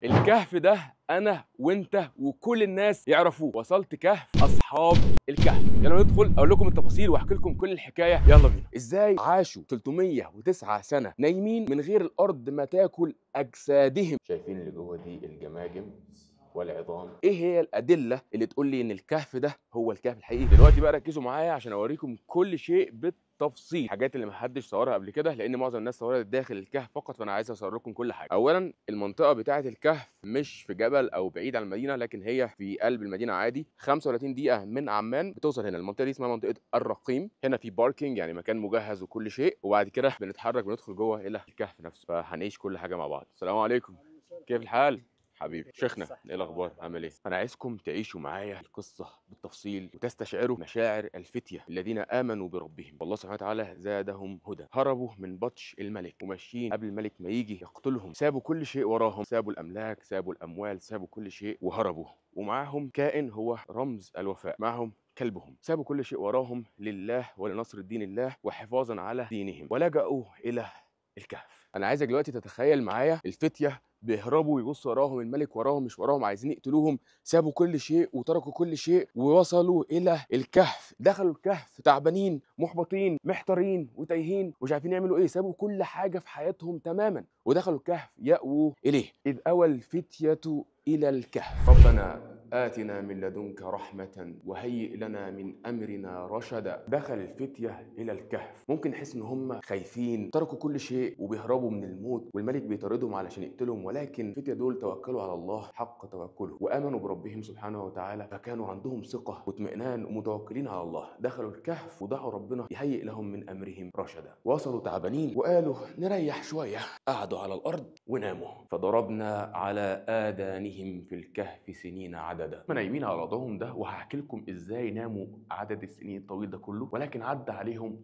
الكهف ده انا وانت وكل الناس يعرفوه وصلت كهف اصحاب الكهف يلا ندخل اقول لكم التفاصيل واحكي لكم كل الحكايه يلا بينا ازاي عاشوا 309 سنه نايمين من غير الارض ما تاكل اجسادهم شايفين اللي جوه دي الجماجم والعظام ايه هي الادله اللي تقول لي ان الكهف ده هو الكهف الحقيقي دلوقتي بقى ركزوا معايا عشان اوريكم كل شيء بالتفصيل الحاجات اللي محدش صورها قبل كده لان معظم الناس صورت داخل الكهف فقط فانا عايز اصور لكم كل حاجه اولا المنطقه بتاعه الكهف مش في جبل او بعيد عن المدينه لكن هي في قلب المدينه عادي 35 دقيقه من عمان بتوصل هنا المنطقه دي اسمها منطقه الرقيم هنا في باركينج يعني مكان مجهز وكل شيء وبعد كده بنتحرك بندخل جوه الى الكهف نفسه فهنعيش كل حاجه مع بعض السلام عليكم كيف الحال حبيبي شيخنا ايه الاخبار عامل ايه انا عايزكم تعيشوا معايا القصه بالتفصيل وتستشعروا مشاعر الفتيه الذين امنوا بربهم والله سبحانه وتعالى زادهم هدى هربوا من بطش الملك وماشيين قبل الملك ما يجي يقتلهم سابوا كل شيء وراهم سابوا الاملاك سابوا الاموال سابوا كل شيء وهربوا ومعاهم كائن هو رمز الوفاء معهم كلبهم سابوا كل شيء وراهم لله ولنصر الدين الله وحفاظا على دينهم ولجأوا الى الكهف انا عايزك دلوقتي تتخيل معايا الفتيه بيهربوا ويبصوا وراهم الملك وراهم مش وراهم عايزين يقتلوهم سابوا كل شيء وتركوا كل شيء ووصلوا الى الكهف دخلوا الكهف تعبانين محبطين محتارين وتايهين ومش عارفين يعملوا ايه سابوا كل حاجه في حياتهم تماما ودخلوا الكهف يأووا اليه اذ اوى الفتيه الى الكهف ربنا آتنا من لدنك رحمة وهيئ لنا من أمرنا رشدا دخل الفتية إلى الكهف ممكن نحس إن هم خايفين تركوا كل شيء وبيهربوا من الموت والملك بيطاردهم علشان يقتلهم ولكن الفتية دول توكلوا على الله حق توكله وآمنوا بربهم سبحانه وتعالى فكانوا عندهم ثقة واطمئنان ومتوكلين على الله دخلوا الكهف ودعوا ربنا يهيئ لهم من أمرهم رشدا وصلوا تعبانين وقالوا نريح شوية قعدوا على الأرض وناموا فضربنا على آذانهم في الكهف سنين عددا ما نايمين على وضعهم ده وهحكي لكم ازاي ناموا عدد السنين الطويل ده كله ولكن عدى عليهم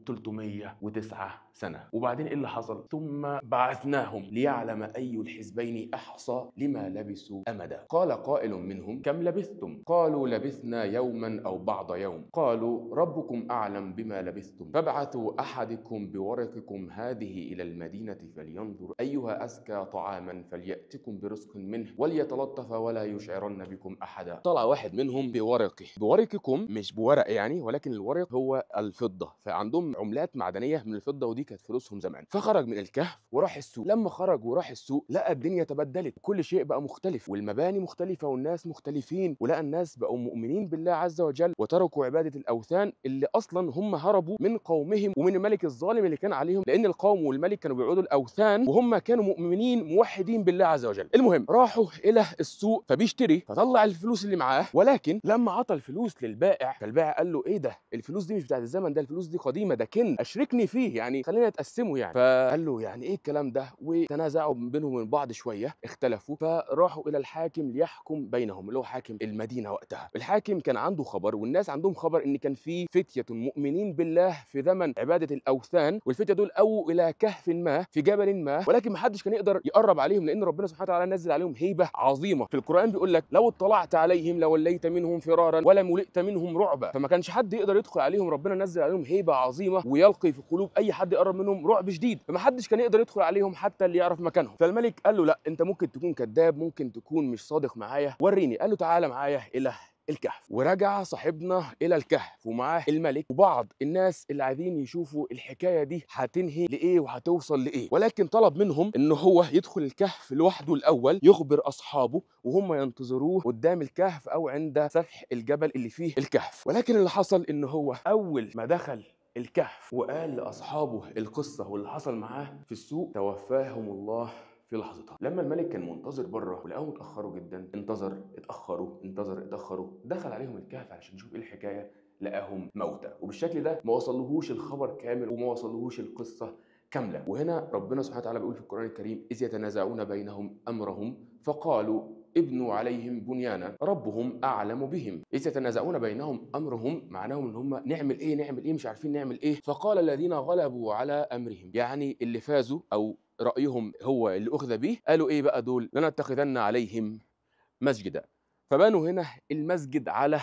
309 سنه وبعدين ايه اللي حصل ثم بعثناهم ليعلم اي الحزبين احصى لما لبثوا امدا قال قائل منهم كم لبثتم قالوا لبثنا يوما او بعض يوم قالوا ربكم اعلم بما لبثتم فابعثوا احدكم بورقكم هذه الى المدينه فلينظر ايها ازكى طعاما فلياتكم برزق منه وليتلطف ولا يشعرن بكم احدا طلع واحد منهم بورقه بورقكم مش بورق يعني ولكن الورق هو الفضه فعندهم عملات معدنيه من الفضه ودي كانت فلوسهم زمان فخرج من الكهف وراح السوق لما خرج وراح السوق لقى الدنيا تبدلت كل شيء بقى مختلف والمباني مختلفه والناس مختلفين ولقى الناس بقوا مؤمنين بالله عز وجل وتركوا عباده الاوثان اللي اصلا هم هربوا من قومهم ومن الملك الظالم اللي كان عليهم لان القوم والملك كانوا بيعبدوا الاوثان وهم كانوا مؤمنين موحدين بالله عز وجل المهم راحوا الى السوق فبيشتري فطلع الفلوس اللي معاه ولكن لما عطى الفلوس للبائع فالبائع قال له ايه ده الفلوس دي مش بتاعت الزمن ده الفلوس دي قديمه ده كن اشركني فيه يعني خلينا نتقسمه يعني فقال له يعني ايه الكلام ده وتنازعوا بينهم وبين بعض شويه اختلفوا فراحوا الى الحاكم ليحكم بينهم اللي هو حاكم المدينه وقتها الحاكم كان عنده خبر والناس عندهم خبر ان كان في فتيه مؤمنين بالله في زمن عباده الاوثان والفتيه دول اووا الى كهف ما في جبل ما ولكن ما حدش كان يقدر يقرب عليهم لان ربنا سبحانه وتعالى نزل عليهم هيبه عظيمه في القران بيقول لك لو اطلعت عليهم لوليت منهم فرارا ولملئت منهم رعبا فما كانش حد يقدر يدخل عليهم ربنا نزل عليهم هيبه عظيمه ويلقي في قلوب اي حد يقرب منهم رعب شديد فما حدش كان يقدر يدخل عليهم حتى اللي يعرف مكانهم فالملك قال له لا انت ممكن تكون كذاب ممكن تكون مش صادق معايا وريني قال له تعالى معايا الى الكهف ورجع صاحبنا الى الكهف ومعاه الملك وبعض الناس اللي عايزين يشوفوا الحكايه دي هتنهي لايه وهتوصل لايه ولكن طلب منهم ان هو يدخل الكهف لوحده الاول يخبر اصحابه وهم ينتظروه قدام الكهف او عند سفح الجبل اللي فيه الكهف ولكن اللي حصل ان هو اول ما دخل الكهف وقال لاصحابه القصه واللي حصل معاه في السوق توفاهم الله في لحظتها لما الملك كان منتظر بره ولقاهم اتاخروا جدا انتظر اتاخروا انتظر اتاخروا دخل عليهم الكهف علشان يشوف ايه الحكايه لقاهم موتى وبالشكل ده ما وصلهوش الخبر كامل وما وصلهوش القصه كامله وهنا ربنا سبحانه وتعالى بيقول في القران الكريم اذ يتنازعون بينهم امرهم فقالوا ابنوا عليهم بنيانا ربهم اعلم بهم اذ يتنازعون بينهم امرهم معناهم ان هم نعمل ايه نعمل ايه مش عارفين نعمل ايه فقال الذين غلبوا على امرهم يعني اللي فازوا او رايهم هو اللي اخذ به قالوا ايه بقى دول لنتخذن عليهم مسجدا فبنوا هنا المسجد على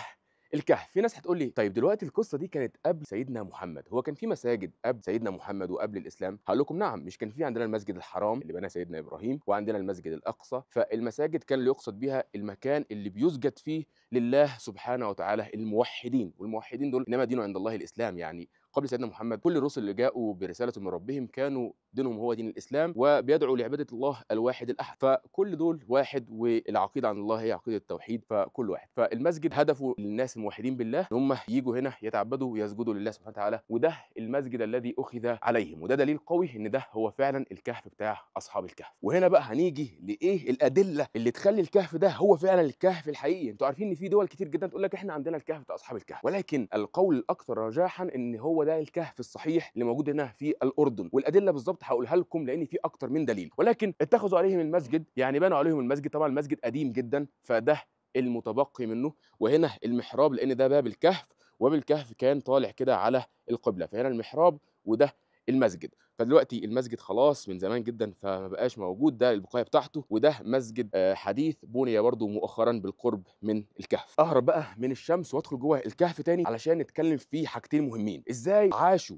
الكهف في ناس هتقول لي طيب دلوقتي القصه دي كانت قبل سيدنا محمد هو كان في مساجد قبل سيدنا محمد وقبل الاسلام هقول لكم نعم مش كان في عندنا المسجد الحرام اللي بناه سيدنا ابراهيم وعندنا المسجد الاقصى فالمساجد كان اللي يقصد بها المكان اللي بيسجد فيه لله سبحانه وتعالى الموحدين والموحدين دول انما دينه عند الله الاسلام يعني قبل سيدنا محمد كل الرسل اللي جاءوا برساله من ربهم كانوا دينهم هو دين الاسلام وبيدعوا لعباده الله الواحد الاحد فكل دول واحد والعقيده عن الله هي عقيده التوحيد فكل واحد فالمسجد هدفه للناس الموحدين بالله ان هم يجوا هنا يتعبدوا ويسجدوا لله سبحانه وتعالى وده المسجد الذي اخذ عليهم وده دليل قوي ان ده هو فعلا الكهف بتاع اصحاب الكهف وهنا بقى هنيجي لايه الادله اللي تخلي الكهف ده هو فعلا الكهف الحقيقي انتوا عارفين ان في دول كتير جدا تقول لك احنا عندنا الكهف بتاع اصحاب الكهف ولكن القول الاكثر رجاحا ان هو ده الكهف الصحيح اللي موجود هنا في الاردن والادله بالظبط هقولها لكم لان في اكتر من دليل ولكن اتخذوا عليهم المسجد يعني بنوا عليهم المسجد طبعا المسجد قديم جدا فده المتبقي منه وهنا المحراب لان ده باب الكهف وباب الكهف كان طالع كده على القبله فهنا المحراب وده المسجد فدلوقتي المسجد خلاص من زمان جدا فما بقاش موجود ده البقايا بتاعته وده مسجد آه، حديث بني برضه مؤخرا بالقرب من الكهف اهرب بقى من الشمس وادخل جوه الكهف تاني علشان نتكلم في حاجتين مهمين ازاي عاشوا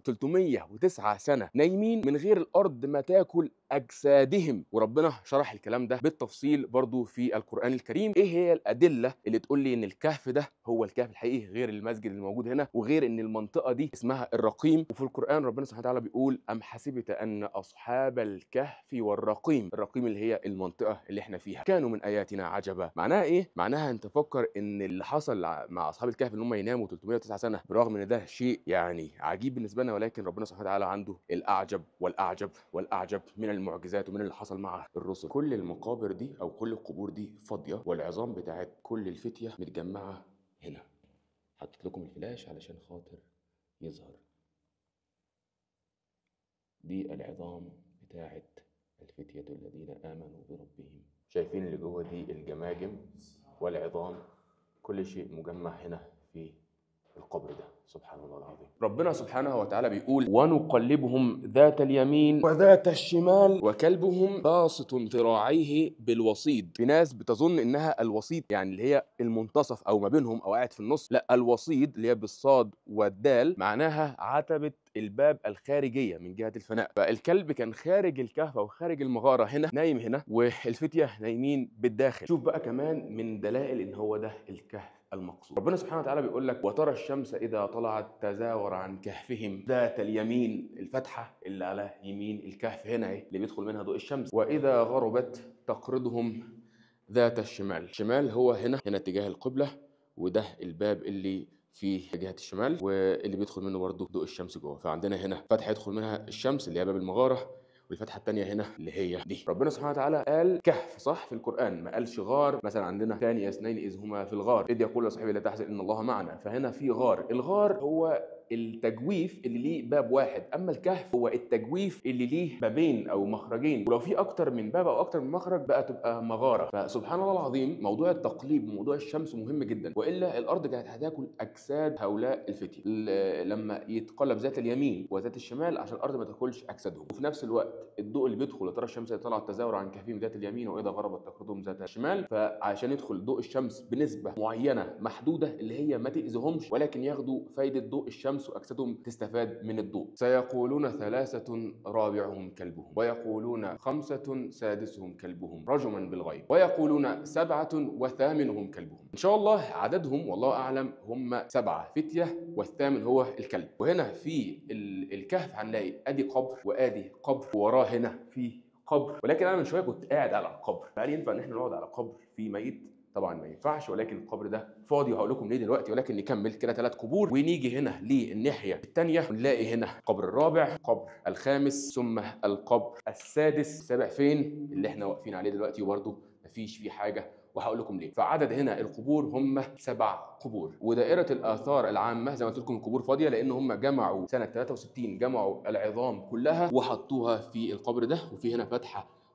309 سنه نايمين من غير الارض ما تاكل اجسادهم وربنا شرح الكلام ده بالتفصيل برضه في القران الكريم ايه هي الادله اللي تقول لي ان الكهف ده هو الكهف الحقيقي غير المسجد اللي موجود هنا وغير ان المنطقه دي اسمها الرقيم وفي القران ربنا سبحانه وتعالى بيقول ام حسبت ان اصحاب الكهف والرقيم الرقيم اللي هي المنطقه اللي احنا فيها كانوا من اياتنا عجبا معناها ايه معناها انت فكر ان اللي حصل ع- مع اصحاب الكهف ان هم يناموا 309 سنه برغم ان ده شيء يعني عجيب بالنسبه لنا ولكن ربنا سبحانه وتعالى عنده الاعجب والاعجب والاعجب من المعجزات ومن اللي حصل مع الرسل كل المقابر دي او كل القبور دي فاضيه والعظام بتاعت كل الفتيه متجمعه هنا حطيت لكم الفلاش علشان خاطر يظهر دي العظام بتاعت الفتية الذين آمنوا بربهم شايفين اللي جوه دي الجماجم والعظام كل شيء مجمع هنا في القبر ده سبحان الله العظيم ربنا سبحانه وتعالى بيقول ونقلبهم ذات اليمين وذات الشمال وكلبهم باسط ذراعيه بالوسيد في ناس بتظن انها الوسيط يعني اللي هي المنتصف او ما بينهم او قاعد في النص لا الوسيد اللي هي بالصاد والدال معناها عتبة الباب الخارجية من جهة الفناء فالكلب كان خارج الكهف أو خارج المغارة هنا نايم هنا والفتية نايمين بالداخل شوف بقى كمان من دلائل إن هو ده الكهف المقصود ربنا سبحانه وتعالى بيقول لك وترى الشمس إذا طلعت تزاور عن كهفهم ذات اليمين الفتحة اللي على يمين الكهف هنا اهي اللي بيدخل منها ضوء الشمس وإذا غربت تقرضهم ذات الشمال الشمال هو هنا هنا اتجاه القبلة وده الباب اللي في جهة الشمال واللي بيدخل منه برضه ضوء الشمس جوه فعندنا هنا فتحة يدخل منها الشمس اللي هي باب المغارة والفتحة التانية هنا اللي هي دي ربنا سبحانه وتعالى قال كهف صح في القرآن ما قالش غار مثلا عندنا ثاني اثنين إذ هما في الغار إذ يقول لصاحبه لا تحزن إن الله معنا فهنا في غار الغار هو التجويف اللي ليه باب واحد اما الكهف هو التجويف اللي ليه بابين او مخرجين ولو في اكتر من باب او اكتر من مخرج بقى تبقى مغاره فسبحان الله العظيم موضوع التقليب وموضوع الشمس مهم جدا والا الارض كانت هتاكل اجساد هؤلاء الفتيه ل- لما يتقلب ذات اليمين وذات الشمال عشان الارض ما تاكلش اجسادهم وفي نفس الوقت الضوء اللي بيدخل ترى الشمس طلع التزاور عن كهفهم ذات اليمين واذا غربت تقرضهم ذات الشمال فعشان يدخل ضوء الشمس بنسبه معينه محدوده اللي هي ما تاذيهمش ولكن ياخدوا فايده ضوء الشمس واجسادهم تستفاد من الضوء سيقولون ثلاثه رابعهم كلبهم ويقولون خمسه سادسهم كلبهم رجما بالغيب ويقولون سبعه وثامنهم كلبهم ان شاء الله عددهم والله اعلم هم سبعه فتيه والثامن هو الكلب وهنا في ال- الكهف هنلاقي ادي قبر وادي قبر وراه هنا في قبر ولكن انا من شويه كنت قاعد على القبر فهل ينفع ان احنا نقعد على قبر في ميت طبعا ما ينفعش ولكن القبر ده فاضي وهقول لكم ليه دلوقتي ولكن نكمل كده ثلاث قبور ونيجي هنا للناحيه الثانيه ونلاقي هنا القبر الرابع القبر الخامس ثم القبر السادس السابع فين اللي احنا واقفين عليه دلوقتي وبرده مفيش فيه حاجه وهقول لكم ليه فعدد هنا القبور هم سبع قبور ودائره الاثار العامه زي ما قلت لكم القبور فاضيه لان هم جمعوا سنه 63 جمعوا العظام كلها وحطوها في القبر ده وفي هنا فتحه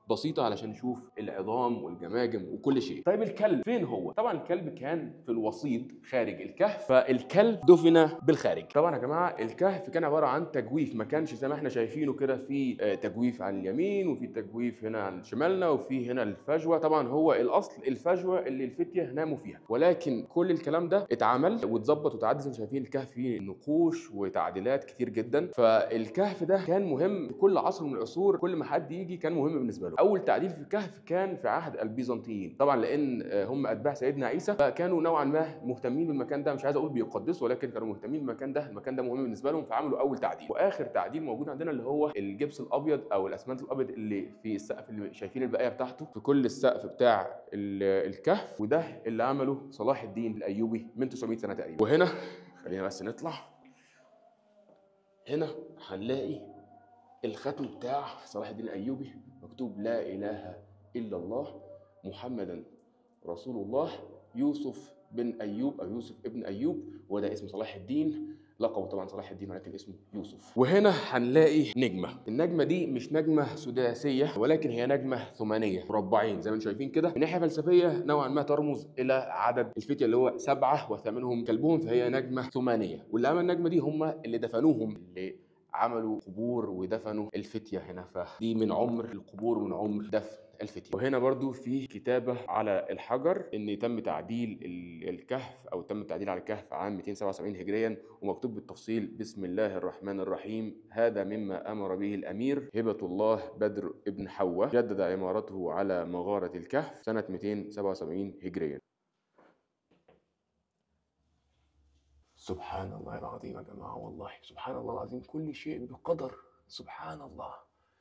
بسيطه علشان نشوف العظام والجماجم وكل شيء طيب الكلب فين هو طبعا الكلب كان في الوسيط خارج الكهف فالكلب دفن بالخارج طبعا يا جماعه الكهف كان عباره عن تجويف ما كانش زي ما احنا شايفينه كده في آه، تجويف على اليمين وفي تجويف هنا عن شمالنا وفي هنا الفجوه طبعا هو الاصل الفجوه اللي الفتيه ناموا فيها ولكن كل الكلام ده اتعمل واتظبط وتعدل زي ما شايفين الكهف فيه نقوش وتعديلات كتير جدا فالكهف ده كان مهم في كل عصر من العصور كل ما حد يجي كان مهم بالنسبه له اول تعديل في الكهف كان في عهد البيزنطيين طبعا لان آه، هم اتباع سيدنا عيسى فكانوا نوعا ما مهتمين بالمكان ده مش عايز اقول بيقدسوا ولكن كانوا مهتمين بالمكان ده المكان ده مهم بالنسبه لهم فعملوا اول تعديل واخر تعديل موجود عندنا اللي هو الجبس الابيض او الاسمنت الابيض اللي في السقف اللي شايفين البقايه بتاعته في كل السقف بتاع ال- الكهف وده اللي عمله صلاح الدين الايوبي من 900 سنه تقريبا وهنا خلينا بس نطلع هنا هنلاقي الختم بتاع صلاح الدين الايوبي مكتوب لا اله الا الله محمدا رسول الله يوسف بن ايوب او يوسف ابن ايوب وده اسم صلاح الدين لقبه طبعا صلاح الدين ولكن اسمه يوسف وهنا هنلاقي نجمه النجمه دي مش نجمه سداسيه ولكن هي نجمه ثمانيه مربعين زي ما انتم شايفين كده من ناحيه فلسفيه نوعا ما ترمز الى عدد الفتيه اللي هو سبعه وثامنهم كلبهم فهي نجمه ثمانيه واللي عمل النجمه دي هم اللي دفنوهم اللي عملوا قبور ودفنوا الفتية هنا فدي من عمر القبور ومن عمر دفن الفتية وهنا برضو في كتابة على الحجر ان تم تعديل ال- الكهف او تم التعديل على الكهف عام 277 هجريا ومكتوب بالتفصيل بسم الله الرحمن الرحيم هذا مما امر به الامير هبة الله بدر ابن حوة جدد عمارته على مغارة الكهف سنة 277 هجريا سبحان الله العظيم يا جماعة والله سبحان الله العظيم كل شيء بقدر سبحان الله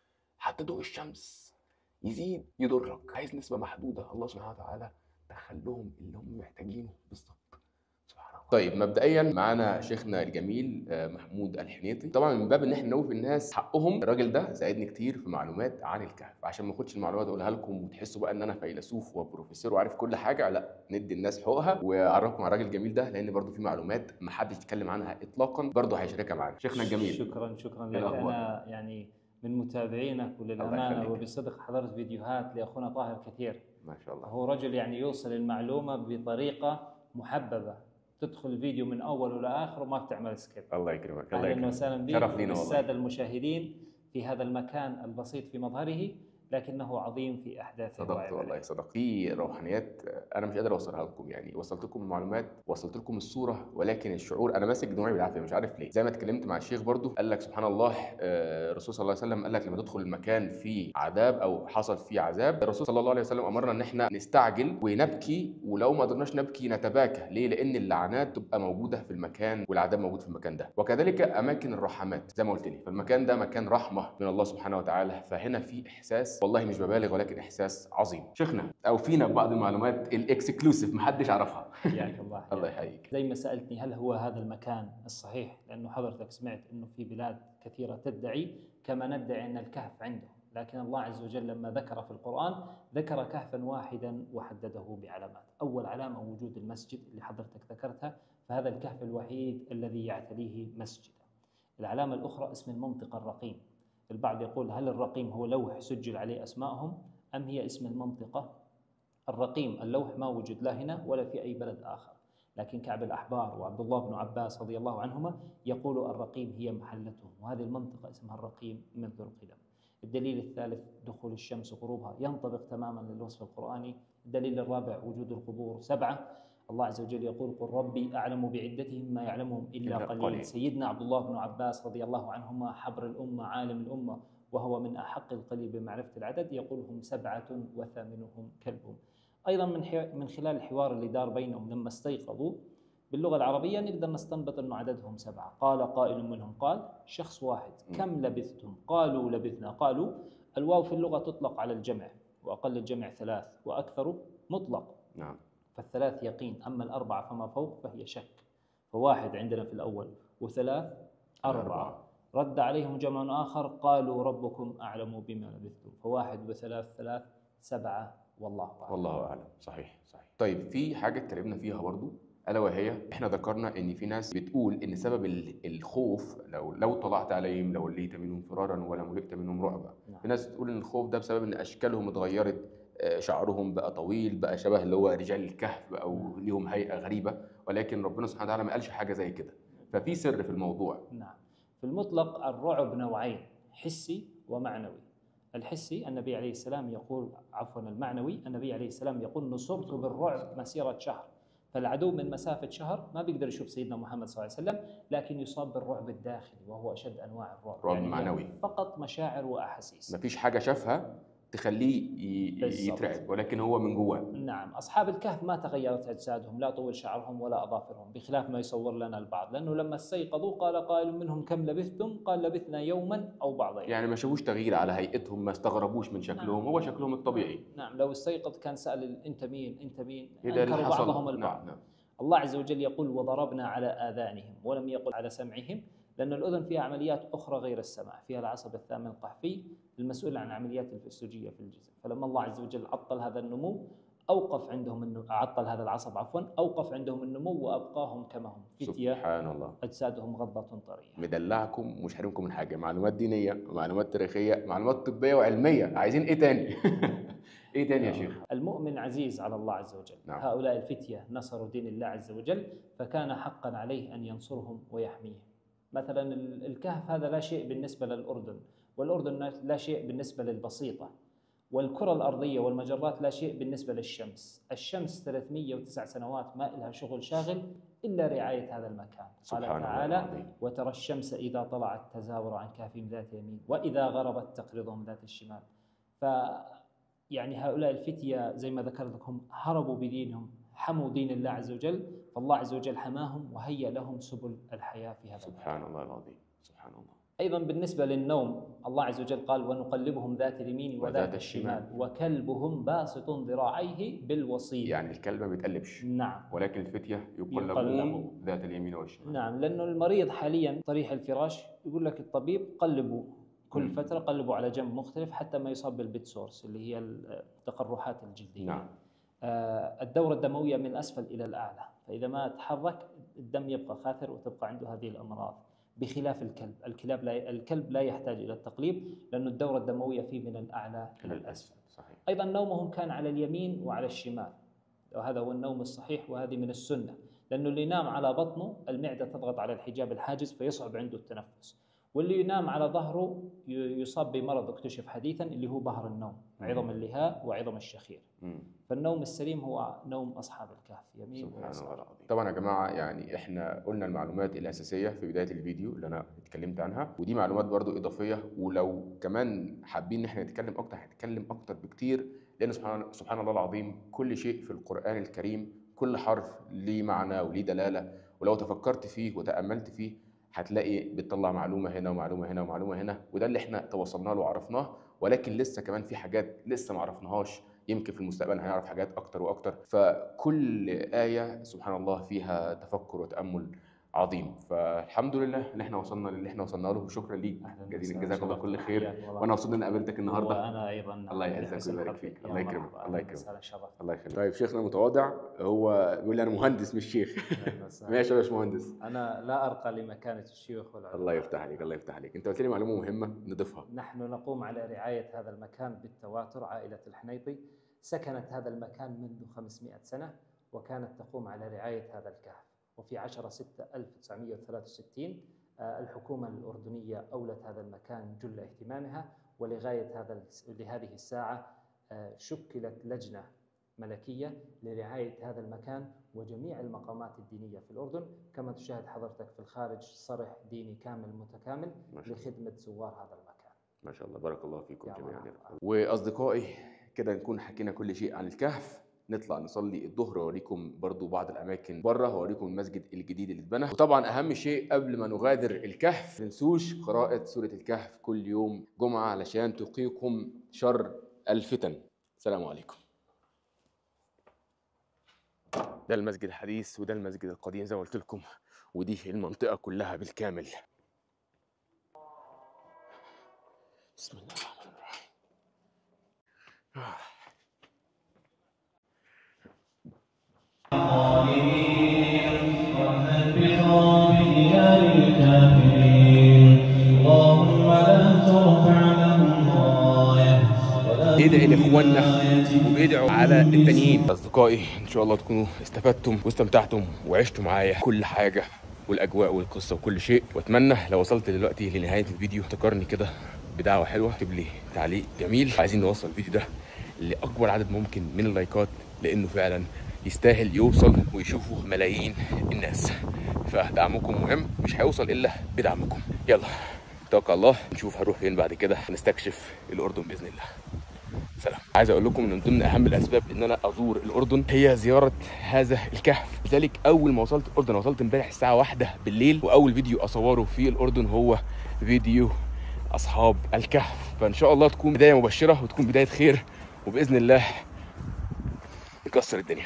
حتى ضوء الشمس يزيد يضرك عايز نسبة محدودة الله سبحانه وتعالى دخل لهم اللي هم محتاجينه بالظبط سبحان الله طيب مبدئيا معانا شيخنا الجميل آه، محمود الحنيطي طبعا من باب ان احنا نوفي الناس حقهم الراجل ده ساعدني كتير في معلومات عن الكهف عشان ما اخدش المعلومات اقولها لكم وتحسوا بقى ان انا فيلسوف وبروفيسور وعارف كل حاجه لا ندي الناس حقوقها واعرفكم على الراجل الجميل ده لان برضو في معلومات ما حدش اتكلم عنها اطلاقا برضو هيشاركها معانا شيخنا الجميل شكرا شكرا إيه لك الأخبار؟ انا يعني من متابعينك الله وللامانه يخليك. وبصدق حضرت فيديوهات لاخونا طاهر كثير ما شاء الله هو رجل يعني يوصل المعلومه بطريقه محببه تدخل الفيديو من اوله لاخره وما بتعمل سكيب الله يكرمك الله اهلا يكرمك وسهلا بك شرف لينا والله. الساده المشاهدين في هذا المكان البسيط في مظهره لكنه عظيم في احداثه صدقت وعباده. والله صدقت في روحانيات انا مش قادر اوصلها لكم يعني وصلت لكم المعلومات وصلت لكم الصوره ولكن الشعور انا ماسك دموعي بالعافيه مش عارف ليه زي ما اتكلمت مع الشيخ برضو قال لك سبحان الله آه، الرسول صلى الله عليه وسلم قال لك لما تدخل المكان فيه عذاب او حصل فيه عذاب الرسول صلى الله عليه وسلم امرنا ان احنا نستعجل ونبكي ولو ما قدرناش نبكي نتباكى ليه لان اللعنات تبقى موجوده في المكان والعذاب موجود في المكان ده وكذلك اماكن الرحمات زي ما قلت لي فالمكان ده مكان رحمه من الله سبحانه وتعالى فهنا في احساس والله مش ببالغ ولكن احساس عظيم شيخنا او فينا بعض المعلومات الاكسكلوسيف محدش عرفها حياك الله الله يحييك زي ما سالتني هل هو هذا المكان الصحيح؟ لانه حضرتك سمعت انه في بلاد كثيره تدعي كما ندعي ان الكهف عندهم، لكن الله عز وجل لما ذكر في القران ذكر كهفا واحدا وحدده بعلامات، اول علامه وجود المسجد اللي حضرتك ذكرتها، فهذا الكهف الوحيد الذي يعتليه مسجدا. العلامه الاخرى اسم المنطقه الرقيم. البعض يقول هل الرقيم هو لوح سجل عليه اسمائهم ام هي اسم المنطقه؟ الرقيم اللوح ما وجد لا هنا ولا في اي بلد اخر. لكن كعب الأحبار وعبد الله بن عباس رضي الله عنهما يقول الرقيم هي محلتهم وهذه المنطقة اسمها الرقيم منذ القدم الدليل الثالث دخول الشمس وغروبها ينطبق تماما للوصف القرآني الدليل الرابع وجود القبور سبعة الله عز وجل يقول قل ربي أعلم بعدتهم ما يعلمهم إلا إلا قليل قليل. سيدنا عبد الله بن عباس رضي الله عنهما حبر الأمة عالم الأمة وهو من أحق القليل بمعرفة العدد يقول هم سبعة وثامنهم كلبهم أيضا من حي... من خلال الحوار اللي دار بينهم لما استيقظوا باللغة العربية نقدر نستنبط أنه عددهم سبعة قال قائل منهم قال شخص واحد كم لبثتم قالوا لبثنا قالوا الواو في اللغة تطلق على الجمع وأقل الجمع ثلاث وأكثر مطلق نعم فالثلاث يقين أما الأربعة فما فوق فهي شك فواحد عندنا في الأول وثلاث أربعة أربعة. رد عليهم جمع آخر قالوا ربكم أعلم بما لبثتم فواحد وثلاث ثلاث سبعة والله أعلم والله اعلم صحيح صحيح طيب في حاجه اتكلمنا فيها برضو الا وهي احنا ذكرنا ان في ناس بتقول ان سبب ال- الخوف لو لو طلعت عليهم لو ليت منهم فرارا ولا ملئت منهم رعبا نعم. في ناس تقول ان الخوف ده بسبب ان اشكالهم اتغيرت آه، شعرهم بقى طويل بقى شبه اللي هو رجال الكهف او ليهم هيئه غريبه ولكن ربنا سبحانه وتعالى ما قالش حاجه زي كده ففي سر في الموضوع نعم في المطلق الرعب نوعين حسي ومعنوي الحسي النبي عليه السلام يقول عفوا المعنوي النبي عليه السلام يقول نصرت بالرعب مسيرة شهر فالعدو من مسافة شهر ما بيقدر يشوف سيدنا محمد صلى الله عليه وسلم لكن يصاب بالرعب الداخلي وهو أشد أنواع الرعب رعب هي معنوي. فقط مشاعر وأحاسيس مفيش حاجه شافها تخليه ي- بالظبط. يترعب ولكن هو من جواه نعم أصحاب الكهف ما تغيرت أجسادهم لا طول شعرهم ولا أظافرهم بخلاف ما يصور لنا البعض لأنه لما استيقظوا قال قائل منهم كم لبثتم قال لبثنا يوما أو بعض يوم يعني ما شافوش تغيير على هيئتهم ما استغربوش من شكلهم نعم. هو شكلهم الطبيعي نعم لو استيقظ كان سأل أنت مين أنت مين ايه ده اللي أنكروا حصل بعضهم البعض نعم نعم الله عز وجل يقول وضربنا على آذانهم ولم يقل على سمعهم لأن الأذن فيها عمليات أخرى غير السمع فيها العصب الثامن القحفي المسؤول عن عمليات الفسيولوجية في الجسم فلما الله عز وجل عطل هذا النمو أوقف عندهم النمو عطل هذا العصب عفوا أوقف عندهم النمو وأبقاهم كما هم فتية سبحان الله أجسادهم غضة طرية مدلعكم ومش حارمكم من حاجه معلومات دينيه معلومات تاريخيه معلومات طبيه وعلميه عايزين ايه تاني ايه تاني يا شيخ المؤمن عزيز على الله عز وجل نعم. هؤلاء الفتية نصروا دين الله عز وجل فكان حقا عليه أن ينصرهم ويحميهم مثلا ال- الكهف هذا لا شيء بالنسبة للأردن والأردن لا شيء بالنسبة للبسيطة والكرة الأرضية والمجرات لا شيء بالنسبة للشمس الشمس 309 سنوات ما لها شغل شاغل إلا رعاية هذا المكان قال سبحان الله تعالى العظيم. وترى الشمس إذا طلعت تزاور عن كهفهم ذات يمين وإذا غربت تقرضهم ذات الشمال ف يعني هؤلاء الفتية زي ما ذكرت لكم هربوا بدينهم حموا دين الله عز وجل فالله عز وجل حماهم وهيأ لهم سبل الحياة في هذا المكان سبحان الله العظيم سبحان الله أيضا بالنسبة للنوم الله عز وجل قال ونقلبهم ذات اليمين وذات وذات الشمال وكلبهم باسط ذراعيه بالوصيد يعني الكلب ما بيتقلبش نعم ولكن الفتيه يقلبون يقلبوا. ذات اليمين والشمال نعم لأنه المريض حاليا طريح الفراش يقول لك الطبيب قلبوا كل مم. فترة قلبوا على جنب مختلف حتى ما يصاب بالبيت سورس اللي هي التقرحات الجلدية نعم آه، الدورة الدموية من أسفل إلى الأعلى فإذا ما تحرك الدم يبقى خاثر وتبقى عنده هذه الأمراض بخلاف الكلب الكلاب لا الكلب لا يحتاج إلى التقليب لأن الدورة الدموية فيه من الأعلى إلى الأسفل صحيح أيضا نومهم كان على اليمين وعلى الشمال وهذا هو النوم الصحيح وهذه من السنة لأنه اللي ينام على بطنه المعدة تضغط على الحجاب الحاجز فيصعب عنده التنفس واللي ينام على ظهره ي- يصاب بمرض اكتشف حديثا اللي هو بهر النوم عظم اللهاء وعظم الشخير مم. فالنوم السليم هو نوم أصحاب الكهف يمين سبحان الله ويسار العظيم طبعا يا جماعه يعني احنا قلنا المعلومات الاساسيه في بدايه الفيديو اللي انا اتكلمت عنها ودي معلومات برضو اضافيه ولو كمان حابين ان احنا نتكلم اكتر هنتكلم اكتر بكتير لان سبحان سبحان الله العظيم كل شيء في القران الكريم كل حرف ليه معنى وليه دلاله ولو تفكرت فيه وتاملت فيه هتلاقي بتطلع معلومه هنا ومعلومه هنا ومعلومه هنا وده اللي احنا توصلنا له وعرفناه ولكن لسه كمان في حاجات لسه ما عرفناهاش يمكن في المستقبل هنعرف حاجات اكتر واكتر فكل ايه سبحان الله فيها تفكر وتامل عظيم فالحمد لله ان احنا وصلنا للي احنا وصلنا له وشكرا ليك أهلاً جزيلا وسهلاً. جزاك الله كل خير حياك الله. وانا مبسوط ان قابلتك النهارده وانا ايضا الله يعزك بحسن ويبارك حظي. فيك. يا الله يكرمك. مرحبا. الله أهلاً يكرمك. وسهلاً، شرفت الله يخليك طيب شيخنا متواضع هو بيقول لي انا مهندس مش شيخ أهلاً وسهلاً. ماشي يا باشمهندس انا لا ارقى لمكانه الشيوخ والعلماء الله يفتح عليك الله يفتح عليك انت قلت لي معلومه مهمه نضيفها نحن نقوم على رعاية هذا المكان بالتواتر عائلة الحنيطي سكنت هذا المكان منذ 500 سنة وكانت تقوم على رعاية هذا الكهف وفي 10 6 1963 آه، الحكومة الأردنية أولت هذا المكان جل اهتمامها ولغاية هذا الس- لهذه الساعة آه، شكلت لجنة ملكية لرعاية هذا المكان وجميع المقامات الدينية في الأردن كما تشاهد حضرتك في الخارج صرح ديني كامل متكامل ما شاء الله لخدمة زوار هذا المكان ما شاء الله بارك الله فيكم يا جميعا يا مرحبا. رب. واصدقائي كده نكون حكينا كل شيء عن الكهف نطلع نصلي الظهر واوريكم برضو بعض الاماكن بره واوريكم المسجد الجديد اللي اتبنى وطبعا اهم شيء قبل ما نغادر الكهف ما تنسوش قراءه سوره الكهف كل يوم جمعه علشان تقيكم شر الفتن السلام عليكم ده المسجد الحديث وده المسجد القديم زي ما قلت لكم ودي المنطقه كلها بالكامل بسم الله الرحمن الرحيم آه. بيدعي لاخواننا وبيدعوا على التانيين اصدقائي ان شاء الله تكونوا استفدتم واستمتعتم وعشتوا معايا كل حاجه والاجواء والقصه وكل شيء واتمنى لو وصلت دلوقتي لنهايه الفيديو تذكرني كده بدعوه حلوه اكتب لي تعليق جميل عايزين نوصل الفيديو ده لاكبر عدد ممكن من اللايكات لانه فعلا يستاهل يوصل ويشوفه ملايين الناس فدعمكم مهم مش هيوصل الا بدعمكم يلا توكل على الله نشوف هنروح فين بعد كده نستكشف الاردن باذن الله سلام عايز اقول لكم ان من ضمن اهم الاسباب ان انا ازور الاردن هي زياره هذا الكهف لذلك اول ما وصلت الاردن وصلت امبارح الساعه واحدة بالليل واول فيديو اصوره في الاردن هو فيديو اصحاب الكهف فان شاء الله تكون بدايه مبشره وتكون بدايه خير وباذن الله نكسر الدنيا